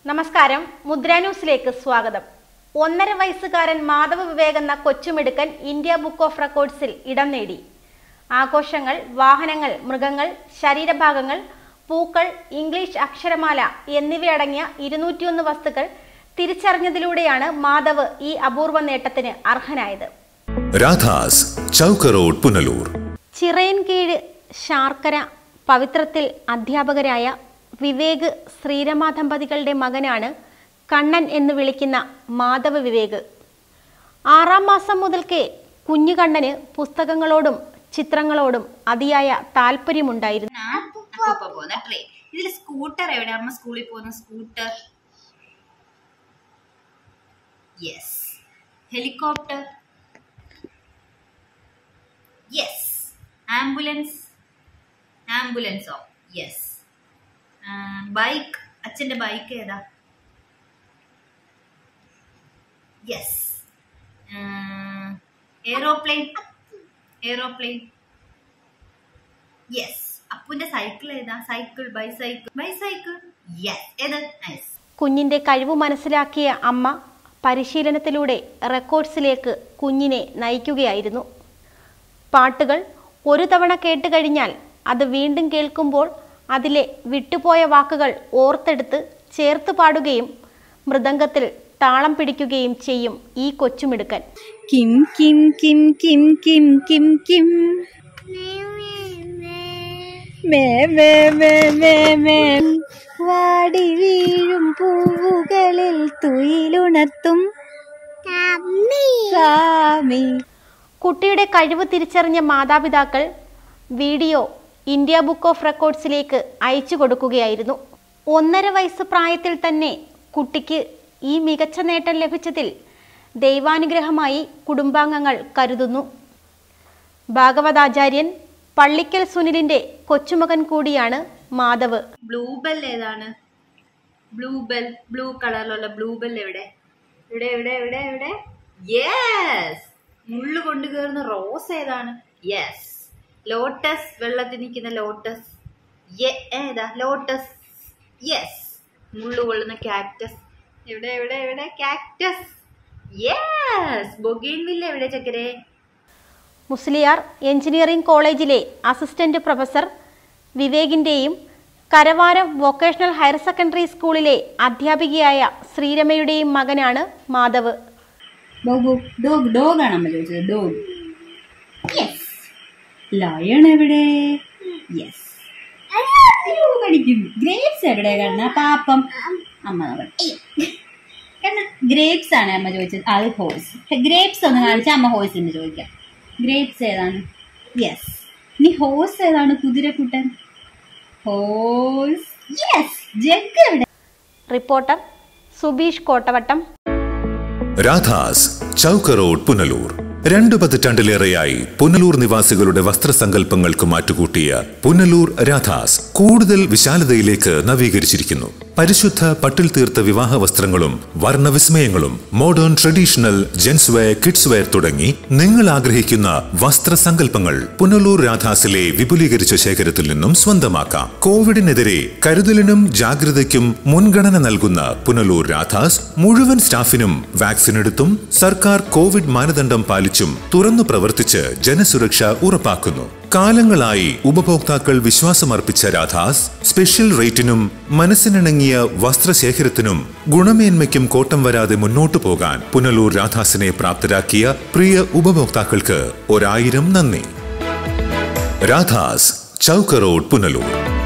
നമസ്കാരം മുദ്ര ന്യൂസിലേക്ക് സ്വാഗതം ഒന്നര വയസ്സുകാരൻ മാധവ വിവേക് എന്ന കൊച്ചുമിടുക്കൻ ഇന്ത്യ ബുക്ക് ഓഫ് റെക്കോർഡ്സിൽ ഇടം നേടി ആഘോഷങ്ങൾ വാഹനങ്ങൾ മൃഗങ്ങൾ ശരീരഭാഗങ്ങൾ പൂക്കൾ ഇംഗ്ലീഷ് അക്ഷരമാല എന്നിവയടങ്ങിയ ഇരുന്നൂറ്റിയൊന്ന് വസ്തുക്കൾ തിരിച്ചറിഞ്ഞതിലൂടെയാണ് മാധവ് ഈ അപൂർവ നേട്ടത്തിന് അർഹനായത് രാധാസ് ചൗക്ക് റോഡ് പുനലൂർ ചിറയൻകീഴ് ശാർക്കര പവിത്രത്തിൽ അധ്യാപകരായ വിവേക് ശ്രീരമ ദമ്പതികളുടെ മകനാണ് കണ്ണൻ എന്ന് വിളിക്കുന്ന മാധവ വിവേക് ആറാം മാസം മുതൽക്കേ കുഞ്ഞു കണ്ണന് പുസ്തകങ്ങളോടും ചിത്രങ്ങളോടും അതിയായ താല്പര്യമുണ്ടായിരുന്നു അപ്പൂപ്പ പോകുന്ന ട്രെയിൻ ഇതിൽ സ്കൂട്ടർ എവിടെ അമ്മ സ്കൂളിൽ പോകുന്ന scooter yes helicopter yes ambulance ആംബുലൻസോ യെസ് ബൈക്ക് അച്ഛന്റെ ബൈക്ക് ഏതാ യെസ് എയ്റോപ്ലെയിൻ എയ്റോപ്ലെയിൻ യെസ് അപ്പുന്റെ സൈക്കിൾ ഏതാ സൈക്കിൾ ബൈസൈക്കിൾ ബൈസൈക്കിൾ യെസ് ഏത് നൈസ് കുഞ്ഞിന്റെ കഴിവ് മനസ്സിലാക്കിയ അമ്മ പരിശീലനത്തിലൂടെ റെക്കോർഡ്സിലേക്ക് കുഞ്ഞിനെ നയിക്കുകയായിരുന്നു പാട്ടുകൾ ഒരു തവണ കേട്ട് കഴിഞ്ഞാൽ അത് വീണ്ടും കേൾക്കുമ്പോൾ അതിലെ വിട്ടുപോയ വാക്കുകൾ ഓർത്തെടുത്ത് ചേർത്ത് പാടുകയും മൃദംഗത്തിൽ താളം പിടിക്കുകയും ചെയ്യും ഈ കൊച്ചുമിടുക്കൻ കിം കിം കിം കിം കിം കിം കിം മേ മേ മേ മേ മേ വാടി വീഴും പൂവുകളിൽ തുയിലുണർത്തും കാമി കുട്ടിയുടെ കഴിവ് തിരിച്ചറിഞ്ഞ മാതാപിതാക്കൾ വീഡിയോ ഇന്ത്യ ബുക്ക് ഓഫ് റെക്കോർഡ്സിലേക്ക് അയച്ചു കൊടുക്കുകയായിരുന്നു ഒന്നര വയസ്സ് പ്രായത്തിൽ തന്നെ കുട്ടിക്ക് ഈ മികച്ച നേട്ടം ലഭിച്ചതിൽ ദൈവാനുഗ്രഹമായി കുടുംബാംഗങ്ങൾ കരുതുന്നു ഭാഗവതാചാര്യൻ പള്ളിക്കൽ സുനിലിന്റെ കൊച്ചുമകൻ കൂടിയാണ് മാധവ് ബ്ലൂ ബെൽ ഏതാണ് ബ്ലൂ ബെൽ ബ്ലൂ കളറിലുള്ള ബ്ലൂ ബെൽ എവിടെ ഇവിടെ എവിടെ എവിടെ എവിടെ യെസ് മുള്ളു കൊണ്ട് കയറുന്ന റോസ് ഏതാണ് യെസ് ലോട്ടസ് വെള്ളത്തിൽ നിൽക്കുന്ന ലോട്ടസ് ഏതാ ലോട്ടസ് യെസ് മുള്ളു കൊള്ളുന്ന കാക്ടസ് എവിടെ എവിടെ എവിടെ കാക്ടസ് യെസ് ബൊഗീൻവില്ല എവിടെ ചക്കരെ മുസ്ലിയാർ എഞ്ചിനീയറിംഗ് കോളേജിലെ അസിസ്റ്റന്റ് പ്രൊഫസർ വിവേകിന്റെയും കരവാരം വൊക്കേഷണൽ ഹയർ സെക്കൻഡറി സ്കൂളിലെ അധ്യാപികയായ ശ്രീരമയുടെയും മകനാണ് മാധവ് ഡോഗ് ഡോഗ് ഡോഗ് ആണ് അമ്മ ചോദിച്ചത് ഡോഗ് യെസ് ലയൺ എവിടെ യെസ് കടിക്കും ഗ്രേപ്സ് എവിടെ കണ്ണ പാപ്പം അമ്മ കണ്ണ ഗ്രേപ്സ് ആണ് അമ്മ ചോദിച്ചത് അത് ഹോഴ്സ് ഗ്രേപ്സ് ഒന്ന് കാണിച്ചാൽ അമ്മ ഹോഴ്സ് എന്ന് ചോദിക്കാം ഗ്രേപ്സ് ഏതാണ് യെസ് ഇനി ഹോഴ്സ് ഏതാണ് കുതിരക്കുട്ടൻ ഹോഴ്സ് യെസ് ജഗ് എവിടെ റിപ്പോർട്ടർ സുബീഷ് കോട്ടവട്ടം രാധാസ് ചൗക്ക് റോഡ് പുനലൂർ രണ്ടു പതിറ്റാണ്ടിലേറെയായി പുനലൂർ നിവാസികളുടെ വസ്ത്രസങ്കല്പങ്ങൾക്ക് മാറ്റുകൂട്ടിയ പുനലൂർ രാധാസ് കൂടുതൽ വിശാലതയിലേക്ക് നവീകരിച്ചിരിക്കുന്നു പരിശുദ്ധ പട്ടിൽ തീർത്ത വിവാഹ വസ്ത്രങ്ങളും വർണ്ണവിസ്മയങ്ങളും modern traditional gents wear kids wear തുടങ്ങി നിങ്ങൾ ആഗ്രഹിക്കുന്ന വസ്ത്രസങ്കല്പങ്ങൾ പുനലൂർ രാധാസിലെ വിപുലീകരിച്ച ശേഖരത്തിൽ നിന്നും സ്വന്തമാക്കാം കോവിഡിനെതിരെ കരുതലിനും ജാഗ്രതയ്ക്കും മുൻഗണന നൽകുന്ന പുനലൂർ രാധാസ് മുഴുവൻ സ്റ്റാഫിനും വാക്സിൻ എടുത്തും സർക്കാർ കോവിഡ് മാനദണ്ഡം പാലിച്ചും തുറന്നു പ്രവർത്തിച്ച് ജനസുരക്ഷ ഉറപ്പാക്കുന്നു കാലങ്ങളായി ഉപഭോക്താക്കൾ വിശ്വാസമർപ്പിച്ച രാധാസ് സ്പെഷ്യൽ റേറ്റിനും മനസ്സിനിണങ്ങിയ വസ്ത്രശേഖരത്തിനും ഗുണമേന്മയ്ക്കും കോട്ടം വരാതെ മുന്നോട്ടു പോകാൻ പുനലൂർ രാധാസിനെ പ്രാപ്തരാക്കിയ പ്രിയ ഉപഭോക്താക്കൾക്ക് ഒരായിരം നന്ദി രാധാസ് ചൗക്ക് റോഡ് പുനലൂർ